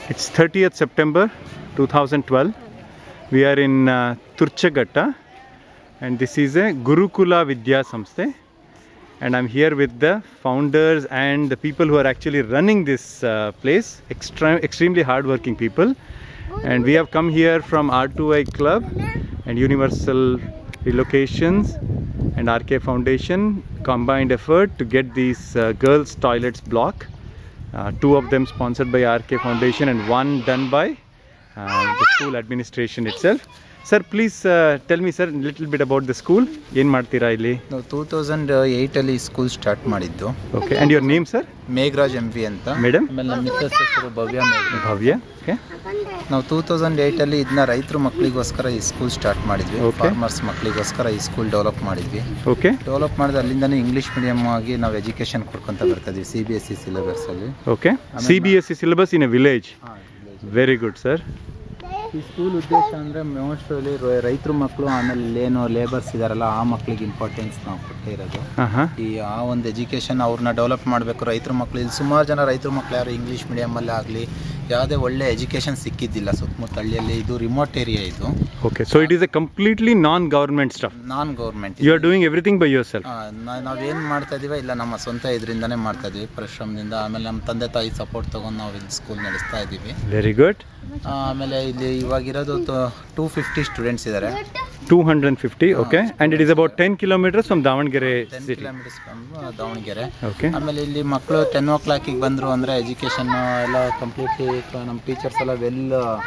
It's 30th September 2012. We are in uh, Turchagatta and this is a Gurukula Vidya Samsthe. And I'm here with the founders and the people who are actually running this uh, place, extra, extremely hardworking people. And we have come here from R2I Club and Universal Relocations and RK Foundation combined effort to get these uh, girls' toilets block. Uh, two of them sponsored by RK Foundation and one done by uh, the school administration itself. Sir, please uh, tell me, sir, a little bit about the school. ಏನು ಮಾಡ್ತೀರಾ ಇಲ್ಲಿ ನಾವು two thousand ಏಯ್ಟಲ್ಲಿ school start ಮಾಡಿದ್ದು okay and your name sir Megharaj M P ಅಂತ madam ಆಮೇಲೆ ನಮ್ಮ Mrs ಹೆಸರು ಭವ್ಯ ಮೇಘ ಭವ್ಯ ಓಕೆ ನಾವು ಟೂ ತೌಸಂಡ್ ಏಯ್ಟಲ್ಲಿ ಇದನ್ನ ರೈತರ ಮಕ್ಕಳಿಗೋಸ್ಕರ ಈ ಸ್ಕೂಲ್ ಸ್ಟಾರ್ಟ್ ಮಾಡಿದ್ವಿ Okay. ಫಾರ್ಮರ್ಸ್ ಮಕ್ಕಳಿಗೋಸ್ಕರ ಈ ಸ್ಕೂಲ್ ಡೆವಲಪ್ ಮಾಡಿದ್ವಿ ಓಕೆ ಡೆವಲಪ್ ಮಾಡಿದ ಅಲ್ಲಿಂದನೇ ಇಂಗ್ಲೀಷ್ ಮೀಡಿಯಮ್ ಆಗಿ ನಾವು ಎಜುಕೇಷನ್ ಕೊಡ್ಕೊಂತ ಬರ್ತಾ ಇದೀವಿ ಸಿ ಬಿ ಎಸ್ ಸಿ ಸಿಲೆಬಸ್ಸಲ್ಲಿ okay C B S C syllabus in a village very good sir ಈ ಸ್ಕೂಲ್ ಉದ್ದೇಶ ಅಂದರೆ ಮೋಸ್ಟ್ಲಿ ರೈತರ ಮಕ್ಕಳು ಆಮೇಲೆ ಏನು ಲೇಬರ್ಸ್ ಇದಾರಲ್ಲ ಆ ಮಕ್ಕಳಿಗೆ ಇಂಪಾರ್ಟೆನ್ಸ್ ನಾವು ಕೊಟ್ಟೇ ಇರೋದು ಹಾಂ ಹಾಂ ಈ ಆ ಒಂದು ಎಜುಕೇಷನ್ ಅವ್ರನ್ನ ಡೆವಲಪ್ ಮಾಡಬೇಕು ರೈತರ ಮಕ್ಕಳು ಇಲ್ಲಿ ಸುಮಾರು ಜನ ರೈತರ ಮಕ್ಕಳು ಯಾರು ಇಂಗ್ಲೀಷ್ ಮೀಡಿಯಮಲ್ಲೇ ಆಗಲಿ ಯಾವುದೇ ಒಳ್ಳೆ ಎಜುಕೇಷನ್ ಸಿಕ್ಕಿದ್ದಿಲ್ಲ ಸುತ್ತಮುತ್ತ ಹಳ್ಳಿಯಲ್ಲಿ ಇದು ರಿಮೋಟ್ ಏರಿಯಾ ಇದು okay so it is a completely non government stuff non government you are doing everything by yourself ನಾವೇನು ಮಾಡ್ತಾ ಇದೀವಿ ಇಲ್ಲ ನಮ್ಮ ಸ್ವಂತ ಇದರಿಂದನೇ ಮಾಡ್ತಾ ಇದೀವಿ ಪರಿಶ್ರಮದಿಂದ ಆಮೇಲೆ ನಮ್ಮ ತಂದೆ ತಾಯಿ ಸಪೋರ್ಟ್ ತೊಗೊಂಡು ನಾವು ಇಲ್ಲಿ ಸ್ಕೂಲ್ ನಡೆಸ್ತಾ ಇದ್ದೀವಿ ವೆರಿ ಗುಡ್ ಆಮೇಲೆ ಇಲ್ಲಿ ಇವಾಗಿರೋದು ಟೂ ಫಿಫ್ಟಿ ಸ್ಟೂಡೆಂಟ್ಸ್ ಇದ್ದಾರೆ two hundred and fifty okay and it is about ten kilometres from Davangere ten city kilometres Davangere okay ಆಮೇಲೆ ಇಲ್ಲಿ ಮಕ್ಕಳು ಟೆನ್ ಓ ಕ್ಲಾಕಿಗೆ ಬಂದರು ಅಂದರೆ ಎಜುಕೇಷನ್ ಎಲ್ಲ ಕಂಪ್ಲೀಟ್ಲಿ ನಮ್ಮ ಟೀಚರ್ಸ್ ಎಲ್ಲ ವೆಲ್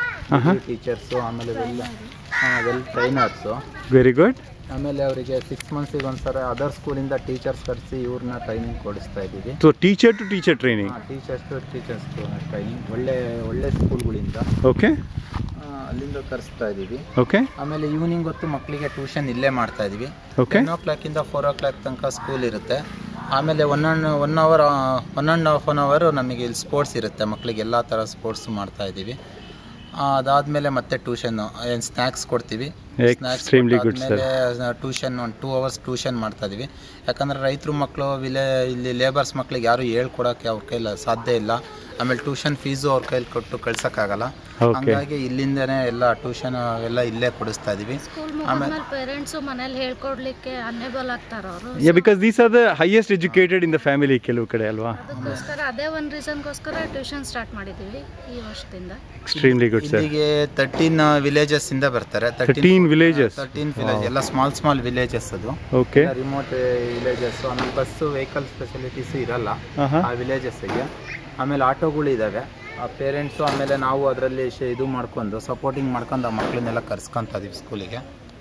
ಟೀಚರ್ಸು ಆಮೇಲೆ well well trainers very good ಆಮೇಲೆ ಅವರಿಗೆ ಸಿಕ್ಸ್ ಮಂತ್ಸಿಗೆ ಒಂದ್ಸಲ ಅದರ್ ಸ್ಕೂಲಿಂದ ಟೀಚರ್ಸ್ ಕರೆಸಿ ಇವ್ರನ್ನ ಟ್ರೈನಿಂಗ್ ಕೊಡಿಸ್ತಾ ಇದ್ದೀವಿ so teacher to teacher training teachers teachers training ಒಳ್ಳೆ ಒಳ್ಳೆ ಸ್ಕೂಲ್ಗಳಿಂದ ಓಕೆ ಅಲ್ಲಿಂದ ಕರೆಸ್ತಾ ಇದ್ದೀವಿ ಓಕೆ ಆಮೇಲೆ ಈವ್ನಿಂಗ್ ಹೊತ್ತು ಮಕ್ಕಳಿಗೆ ಟ್ಯೂಷನ್ ಇಲ್ಲೇ ಮಾಡ್ತಾ ಇದೀವಿ ಓಕೆ ಟೆನ್ ಓ ಕ್ಲಾಕಿಂದ ಫೋರ್ ಓ ಕ್ಲಾಕ್ ತನಕ ಸ್ಕೂಲ್ ಇರುತ್ತೆ ಆಮೇಲೆ one and one hour one and half one ಅವರು ನಮಗೆ ಇಲ್ಲಿ ಸ್ಪೋರ್ಟ್ಸ್ ಇರುತ್ತೆ ಮಕ್ಕಳಿಗೆ ಎಲ್ಲ ಥರ ಸ್ಪೋರ್ಟ್ಸ್ ಮಾಡ್ತಾ ಇದ್ದೀವಿ ಅದಾದಮೇಲೆ ಮತ್ತೆ ಟ್ಯೂಷನ್ ಏನು ಸ್ನ್ಯಾಕ್ಸ್ ಕೊಡ್ತೀವಿ Extremely good, sir. ಟ್ಯೂಷನ್ ಒಂದು ಟೂ ಅವರ್ಸ್ ಟ್ಯೂಷನ್ ಮಾಡ್ತಾ ಇದೀವಿ ಯಾಕಂದರೆ ರೈತರು ಮಕ್ಕಳು ವಿಲೇ ಇಲ್ಲಿ ಲೇಬರ್ಸ್ ಮಕ್ಕಳಿಗೆ ಯಾರು ಹೇಳ್ಕೊಡೋಕ್ಕೆ ಅವ್ರ ಕೈಲಿ ಸಾಧ್ಯ ಇಲ್ಲ ಆಮೇಲೆ ಟ್ಯೂಷನ್ ಫೀಸು ಅವ್ರ ಕೈಲಿ ಕೊಟ್ಟು ಕಳ್ಸೋಕ್ಕಾಗಲ್ಲ ಓಕೆ ಹಂಗಾಗಿ ಇಲ್ಲಿಂದನೇ ಎಲ್ಲ ಟ್ಯೂಷನ್ ಎಲ್ಲ ಇಲ್ಲೇ ಕೊಡಿಸ್ತಾ ಇದೀವಿ ಸ್ಕೂಲ್ ಆಮೇಲೆ- ಮುಗಿದ್ಮೇಲೆ ಪೇರೆಂಟ್ಸು ಮನೇಲಿ ಹೇಳ್ಕೊಡ್ಲಿಕ್ಕೆ ಅನ್ಏಬಲ್ ಆಗ್ತಾರ ಅವರು yeah because these are the highest educated in the family ಕೆಲವು ಕಡೆ ಅಲ್ವಾ ಅದಕ್ಕೋಸ್ಕರ ಅದೇ ಒಂದು ರೀಸನ್ಗೋಸ್ಕರ ಟ್ಯೂಷನ್ ಸ್ಟಾರ್ಟ್ ಮಾಡಿದ್ದೀವಿ ಈ ವರ್ಷದಿಂದ ಎಕ್ಸ್ಟ್ರೀಮ್ಲಿ ಗುಡ್ ಸರ್ ಇಲ್ಲಿಗೆ ತರ್ಟೀನ್ ವಿಲೇಜಸ್ ಇಂದ ಬರ್ತಾರೆ ಥರ್ಟೀನ್ ವಿಲೇಜಸ್ ತರ್ಟೀನ್ ವಿಲೇಜ್ ಎಲ್ಲ ಸ್ಮಾಲ್ ಸ್ಮಾಲ್ ವಿಲೇಜಸ್ ಅದು ಓಕೆ ರಿಮೋಟ್ ವಿಲೇಜಸ್ ಆಮೇಲೆ ಬಸ್ ವೆಹಿಕಲ್ ಫೆಸಿಲಿಟೀಸ್ ಇರಲ್ಲ ಹಾಂ ಹಾಂ ಆ ವಿಲೇಜಸ್ಗೆ ಆಮೇಲೆ ಆಟೋಗಳು ಇದ್ದಾವೆ ಆ ಪೇರೆಂಟ್ಸು ಆಮೇಲೆ ನಾವು ಅದರಲ್ಲಿ ಇದು ಮಾಡ್ಕೊಂಡು ಸಪೋರ್ಟಿಂಗ್ ಮಾಡ್ಕೊಂಡು ಆ ಮಕ್ಕಳನ್ನೆಲ್ಲ ಕರ್ಸ್ಕೊಂತ ಇದೀವಿ ಸ್ಕೂಲಿಗೆ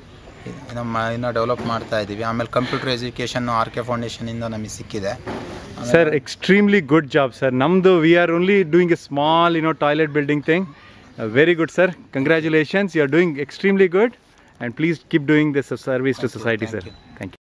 ನಮ್ಮ ಇನ್ನೂ ಡೆವಲಪ್ ಮಾಡ್ತಾ ಇದ್ದೀವಿ ಆಮೇಲೆ ಕಂಪ್ಯೂಟರ್ ಎಜುಕೇಷನ್ ಆರ್ ಕೆ ಫೌಂಡೇಶನಿಂದ ನಮಗೆ ಸಿಕ್ಕಿದೆ sir extremely good job sir ನಮ್ದು we are only doing a small you know toilet building thing very good sir congratulations you are doing extremely good and please keep doing this service to Thank you, society thank sir you. Thank you